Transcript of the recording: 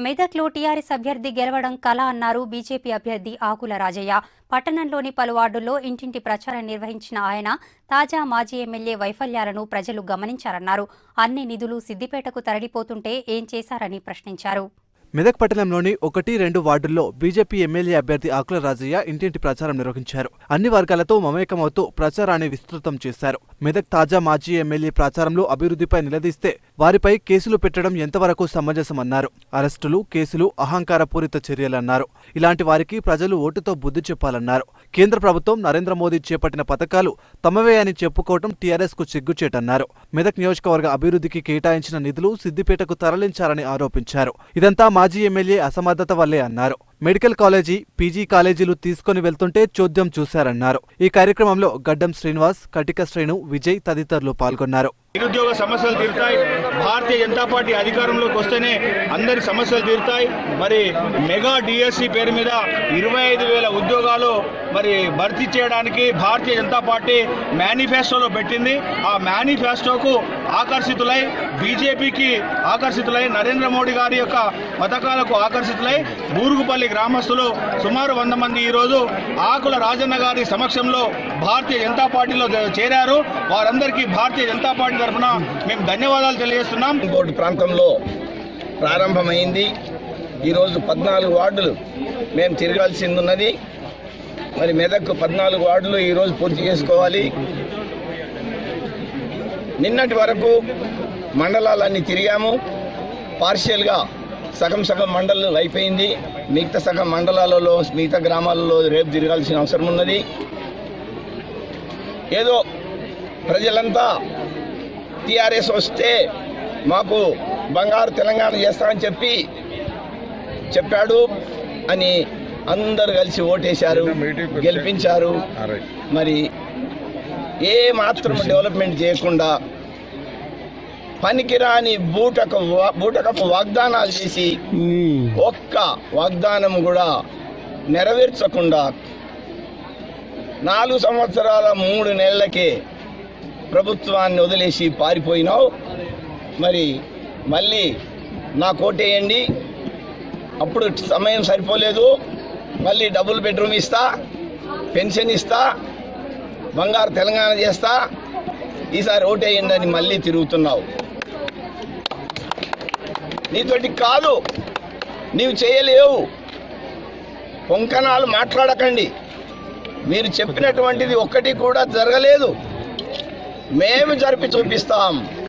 మెదక్లో టీఆర్ఎస్ అభ్యర్థి గెలవడం కల అన్నారు బీజేపీ అభ్యర్థి ఆకుల రాజయ్య పట్టణంలోని పలు వార్డుల్లో ఇంటింటి ప్రచారం నిర్వహించిన ఆయన తాజా మాజీ ఎమ్మెల్యే వైఫల్యాలను ప్రజలు గమనించారన్నారు అన్ని నిధులు సిద్దిపేటకు తరలిపోతుంటే ఏం చేశారని ప్రశ్నించారు మెదక్ పట్టణంలోని ఒకటి రెండు వార్డుల్లో బీజేపీ ఎమ్మెల్యే అభ్యర్థి ఆకుల రాజయ్య ఇంటింటి ప్రచారం నిర్వహించారు అన్ని వర్గాలతో మమేకమవుతూ ప్రచారాన్ని విస్తృతం చేశారు మెదక్ తాజా మాజీ ఎమ్మెల్యే ప్రచారంలో అభివృద్ధిపై నిలదీస్తే వారిపై కేసులు పెట్టడం ఎంతవరకు సమంజసమన్నారు అరెస్టులు కేసులు అహంకారపూరిత చర్యలన్నారు ఇలాంటి వారికి ప్రజలు ఓటుతో బుద్ధి చెప్పాలన్నారు కేంద్ర ప్రభుత్వం నరేంద్ర మోదీ చేపట్టిన పథకాలు తమవే అని చెప్పుకోవడం టీఆర్ఎస్ కు సిగ్గుచేటన్నారు మెదక్ నియోజకవర్గ అభివృద్ధికి కేటాయించిన నిధులు సిద్దిపేటకు తరలించారని ఆరోపించారు ఇదంతా మాజీ ఎమ్మెల్యే అసమర్థత వల్లే అన్నారు మెడికల్ కాలేజీ పీజీ కాలేజీలు తీసుకుని వెళ్తుంటే చోద్యం చూశారన్నారు ఈ కార్యక్రమంలో గడ్డం శ్రీనివాస్ కటిక శ్రేణు విజయ్ తదితరులు పాల్గొన్నారు నిరుద్యోగ సమస్యలు తీరుతాయి భారతీయ జనతా పార్టీ అధికారంలోకి వస్తేనే అందరి సమస్యలు తీరుతాయి మరి మెగా డిఎస్సి పేరు మీద ఇరవై ఐదు వేల ఉద్యోగాలు మరి భర్తీ చేయడానికి భారతీయ జనతా పార్టీ మేనిఫెస్టోలో పెట్టింది ఆ మేనిఫెస్టోకు ఆకర్షితులై బీజేపీకి ఆకర్షితులై నరేంద్ర మోడీ గారి యొక్క పథకాలకు ఆకర్షితులై బూరుగుపల్లి గ్రామస్తులు సుమారు వంద మంది ఈరోజు ఆకుల రాజన్న గారి సమక్షంలో భారతీయ జనతా పార్టీలో చేరారు వారందరికీ భారతీయ జనతా పార్టీ తరఫున మేము ధన్యవాదాలు తెలియజేస్తున్నాం బోర్డు ప్రాంతంలో ప్రారంభమైంది ఈరోజు పద్నాలుగు వార్డులు మేము తిరగాల్సింది ఉన్నది మరి మెదక్ పద్నాలుగు వార్డులు ఈరోజు పూర్తి చేసుకోవాలి నిన్నటి వరకు మండలాలన్నీ తిరిగాము పార్షియల్గా సగం సగం మండలం అయిపోయింది మిగతా సగం మండలాలలో మిగతా గ్రామాలలో రేపు తిరగాల్సిన అవసరం ఉన్నది ఏదో ప్రజలంతా టీఆర్ఎస్ వస్తే మాకు బంగారు తెలంగాణ చేస్తామని చెప్పి చెప్పాడు అని అందరు కలిసి ఓటేశారు గెలిపించారు మరి ఏ మాత్రం డెవలప్మెంట్ చేయకుండా పనికిరాని బూటక బూటకపు వాగ్దానాలు చేసి ఒక్క వాగ్దానం కూడా నెరవేర్చకుండా నాలుగు సంవత్సరాల మూడు నెలలకే ప్రభుత్వాన్ని వదిలేసి పారిపోయినావు మరి మళ్ళీ నా కోటేయండి అప్పుడు సమయం సరిపోలేదు మళ్ళీ డబుల్ బెడ్రూమ్ ఇస్తా పెన్షన్ ఇస్తా బంగారు తెలంగాణ చేస్తా ఈసారి ఓటేయండి అని మళ్ళీ తిరుగుతున్నావు నీతోటి కాదు నీవు చేయలేవు పొంకనాలు మాట్లాడకండి మీరు చెప్పినటువంటిది ఒక్కటి కూడా జరగలేదు మేము జరిపి చూపిస్తాం